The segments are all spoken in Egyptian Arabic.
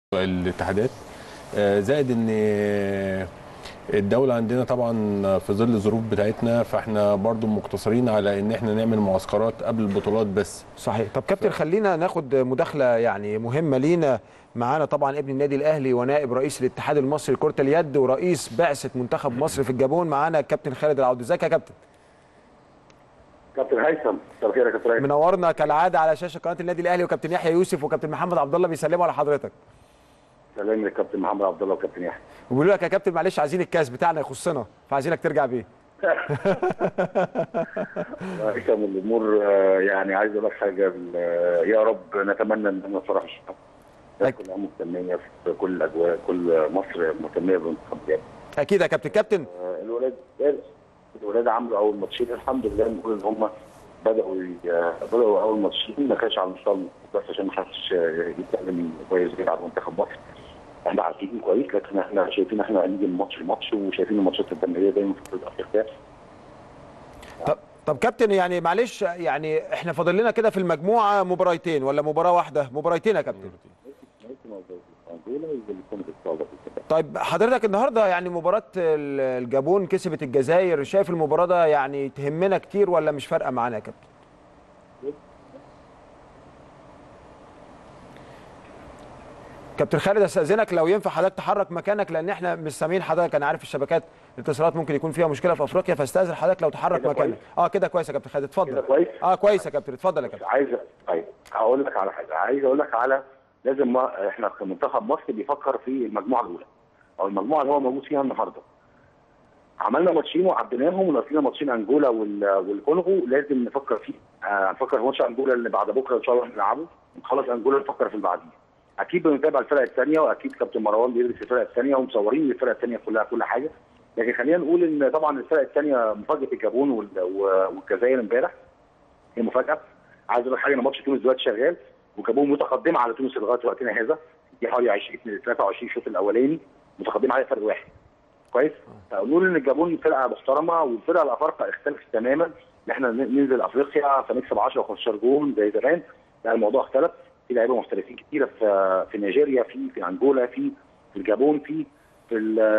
الاتحادات آه، زائد ان الدولة عندنا طبعا في ظل الظروف بتاعتنا فاحنا برضو مقتصرين على ان احنا نعمل معسكرات قبل البطولات بس صحيح طب كابتن خلينا ناخد مداخله يعني مهمه لينا معانا طبعا ابن النادي الاهلي ونائب رئيس الاتحاد المصري لكره اليد ورئيس بعثه منتخب مصر في الجابون معانا الكابتن خالد العوضي ازيك يا كابتن كابتن هيثم مساء الخير يا كابتن هيثم منورنا كالعاده على شاشه قناه النادي الاهلي وكابتن يحيى يوسف وكابتن محمد عبد الله بيسلموا على حضرتك سلام للكابتن محمد عبد الله وكابتن يحيى وبيقولوا لك يا كابتن معلش عايزين الكاس بتاعنا يخصنا فعايزينك ترجع بيه هيثم الامور آه، يعني عايز اقول لك حاجه آه، يا رب نتمنى ان احنا نفرح الشعب الناس أك- كلها مهتميه في كل الاجواء كل مصر مهتميه بالمنتخب الجاي اكيد يا كابتن كابتن آه، الولاد الولاد عملوا اول ماتشين الحمد لله نقول ان هم بداوا ي- آه، بداوا اول ماتشين ما كانش على المستوى المطلوب بس عشان ما حدش آه، يتكلم كويس جدا على منتخب مصر احنا عارفين كويس لكن احنا شايفين احنا هنيجي من ماتش لماتش وشايفين الماتشات الدمويه دايما في بطوله افريقيا طب طب كابتن يعني معلش يعني احنا فاضل لنا كده في المجموعه مباراتين ولا مباراه واحده مباراتين يا كابتن انجولا واللي كانت الصعبه في طيب حضرتك النهارده يعني مباراه ال- الجابون كسبت الجزائر شايف المباراه ده يعني تهمنا كتير ولا مش فارقه معانا يا كابتن كابتن خالد استاذنك لو ينفع حضرتك تحرك مكانك لان احنا مش سامعين حضرتك انا عارف الشبكات الاتصالات ممكن يكون فيها مشكله في افريقيا فاستاذن حضرتك لو تحرك كده مكانك كويس؟ اه كده كويس يا كابتن خالد اتفضل كده كويس؟ اه كويس يا كابتن اتفضل يا كابتن عايز طيب هقول لك على حاجه عايز اقول لك على لازم ما احنا كمنتخب مصر بيفكر في المجموعه الاولى او المجموعه اللي هو موجود فيها النهارده عملنا ماتشين وعديناهم وناقصين ماتشين انجولا وال- والكونغو لازم نفكر فيه آه، نفكر في ماتش انجولا اللي بعد بكره ان شاء الله نلعبه نخلص انجولا نفكر في اللي بعديه اكيد بنتابع الفرق الثانيه واكيد كابتن مروان بيدرس الفرق الثانيه ومصورين الفرق الثانيه كلها كل حاجه لكن خلينا نقول ان طبعا الفرق الثانيه مفاجاه الجابون وال- و- والجزائر امبارح هي مفاجاه عايز اقول لك حاجه ان ماتش تونس دلوقتي شغال وجابون متقدمه على تونس لغايه وقتنا هذا دي حوالي 20 23 الشوط الاولاني متقدمه على فرق واحد كويس نقول ان الجابون فرقه محترمه والفرقه الافارقه اختلفت تماما ان احنا ن- ننزل افريقيا فنكسب 10 و15 جون زي زمان لا الموضوع اختلف في لعيبه محترفين كتيره في في نيجيريا في في انجولا في في الجابون في في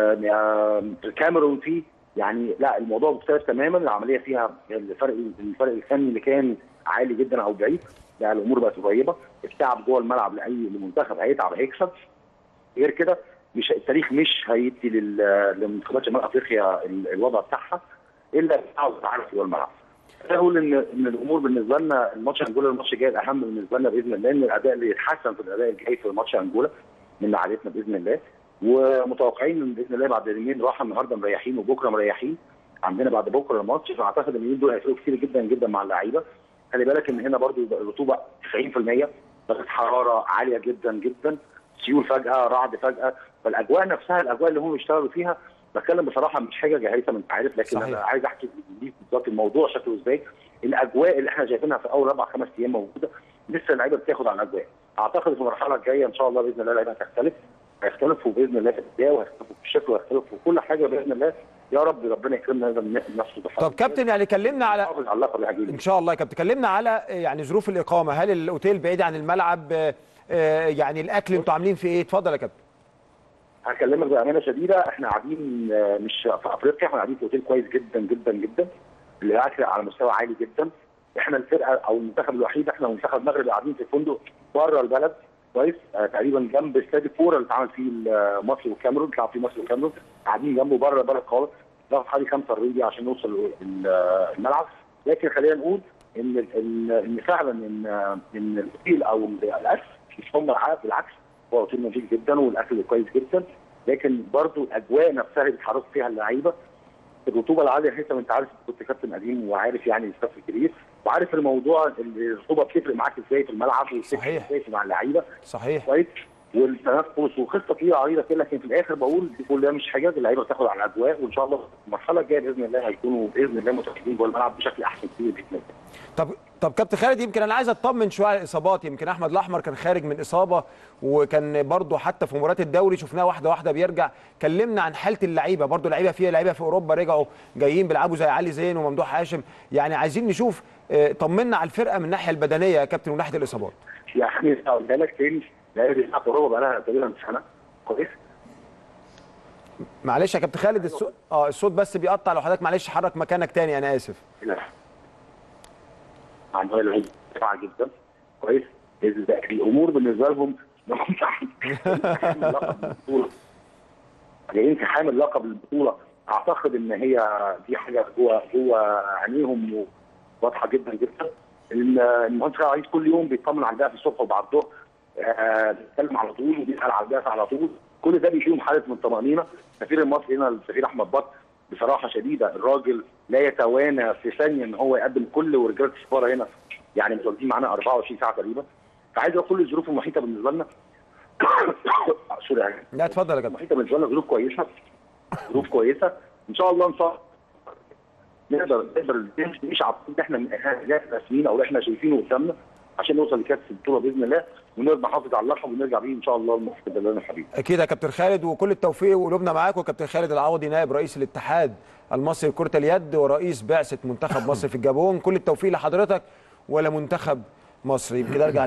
ال- في الكاميرون في يعني لا الموضوع مختلف تماما العمليه فيها الفرق الفرق الفني اللي كان عالي جدا او بعيد لا الامور بقت قريبه التعب جوه الملعب لاي منتخب هيتعب هيكسب غير كده مش التاريخ مش هيدي لل- لمنتخبات شمال افريقيا ال- الوضع بتاعها الا بالتعاون والتعارف جوه الملعب. انا اقول ان ان الامور بالنسبه لنا الماتش انجولا الماتش الجاي الاهم بالنسبه لنا باذن الله ان الاداء اللي يتحسن في الاداء الجاي في ماتش انجولا من عادتنا باذن الله ومتوقعين ان باذن الله بعد يومين راحه النهارده مريحين وبكره مريحين عندنا بعد بكره الماتش فاعتقد ان اليومين دول هيفرقوا كتير جدا جدا مع اللعيبه خلي بالك ان هنا برضو الرطوبه 90% درجه حراره عاليه جدا جدا سيول فجاه رعد فجاه فالاجواء نفسها الاجواء اللي هم بيشتغلوا فيها بتكلم بصراحه مش حاجه جاهزه انت عارف لكن صحيح. انا عايز احكي ليك بالظبط الموضوع شكله ازاي الاجواء اللي احنا شايفينها في اول اربع خمس ايام موجوده لسه اللعيبه بتاخد على الاجواء اعتقد في المرحله الجايه ان شاء الله باذن الله اللعيبه هتختلف هيختلفوا باذن الله في الاداء وهيختلفوا في الشكل وهيختلفوا في كل حاجه باذن الله يا رب ربنا يكرمنا نقدر نفسه بحاجه طب كابتن يعني كلمنا على حافظ على اللقب اللي هيجي ان شاء الله يا كابتن كلمنا على يعني ظروف الاقامه هل الاوتيل بعيد عن الملعب آه، آه، يعني الاكل انتوا عاملين فيه ايه اتفضل يا كابتن هكلمك بامانه شديده احنا قاعدين آه، مش في افريقيا احنا قاعدين في اوتيل كويس جدا جدا جدا الاكل على مستوى عالي جدا احنا الفرقه او المنتخب الوحيد احنا ومنتخب المغرب قاعدين في فندق بره البلد كويس آه تقريبا جنب استاد الكوره اللي اتعمل فيه آه، مصر والكاميرون بتلعب فيه مصر والكاميرون قاعدين جنبه بره البلد خالص ناخد حوالي 45 دقيقه عشان نوصل ال- آه، الملعب لكن خلينا نقول ان ان ان فعلا ان آه، ان الاوتيل او الاكل مش هم العاب بالعكس هو اوتيل نظيف جدا والاكل كويس جدا لكن برضو الاجواء نفسها اللي بيتحركوا فيها اللعيبه الرطوبه العاليه حسب انت عارف كنت كابتن قديم وعارف يعني الستاف الكبير وعارف الموضوع الرطوبه بتفرق معاك ازاي في الملعب وبتفرق صحيح. ازاي مع اللعيبه صحيح كويس والتنفس وقصه طويله عريضه كده لكن في الاخر بقول دي كلها مش حاجات اللعيبه بتاخد على الاجواء وان شاء الله المرحله الجايه باذن الله هيكونوا باذن الله متواجدين جوه الملعب بشكل احسن كتير باذن الله طب طب كابتن خالد يمكن انا عايز اطمن شويه على الاصابات يمكن احمد الاحمر كان خارج من اصابه وكان برضه حتى في مباراه الدوري شفناه واحده واحده بيرجع كلمنا عن حاله اللعيبه برضه لعيبه فيها لعيبه في اوروبا رجعوا جايين بيلعبوا زي علي زين وممدوح هاشم يعني عايزين نشوف آه، طمنا على الفرقه من الناحيه البدنيه يا كابتن ومن ناحيه الاصابات يعني اقولها لك تاني اللعيبه دي بتلعب في اوروبا بقى لها تقريبا سنه كويس معلش يا كابتن خالد الصوت اه الصوت بس بيقطع لو حضرتك معلش حرك مكانك تاني انا اسف لا عندها لعيبه دفاع جدا كويس ال- الامور بالنسبه لهم حامل لقب البطوله جايين في حامل لقب البطوله اعتقد ان هي دي حاجه جوه جوه عينيهم واضحه جدا جدا ال- المهندس خالد عيد كل يوم بيطمن على الدافع الصبح وبعد الظهر آه، بيتكلم على طول وبيسال على الدافع على طول كل ده بيشيلهم حاله من الطمانينه السفير المصري هنا السفير احمد بط بصراحه شديده الراجل لا يتوانى في ثانيه ان هو يقدم كل ورجاله السفاره هنا يعني متواجدين معانا 24 ساعه تقريبا فعايز اقول كل الظروف المحيطه بالنسبه لنا سوري يعني لا اتفضل يا كابتن المحيطه بالنسبه لنا ظروف كويسه ظروف كويسه ان شاء الله ان شاء الله نقدر نقدر نمشي على الطريق اللي احنا اللي احنا راسمينه او اللي احنا شايفينه قدامنا عشان نوصل لكاس البطوله باذن الله ونقدر نحافظ على اللقب ونرجع بيه ان شاء الله المستقبل لنا الحبيب اكيد يا كابتن خالد وكل التوفيق وقلوبنا معاك وكابتن خالد العوضي نائب رئيس الاتحاد المصري لكره اليد ورئيس بعثه منتخب مصر في الجابون كل التوفيق لحضرتك ولمنتخب مصر يمكن ارجع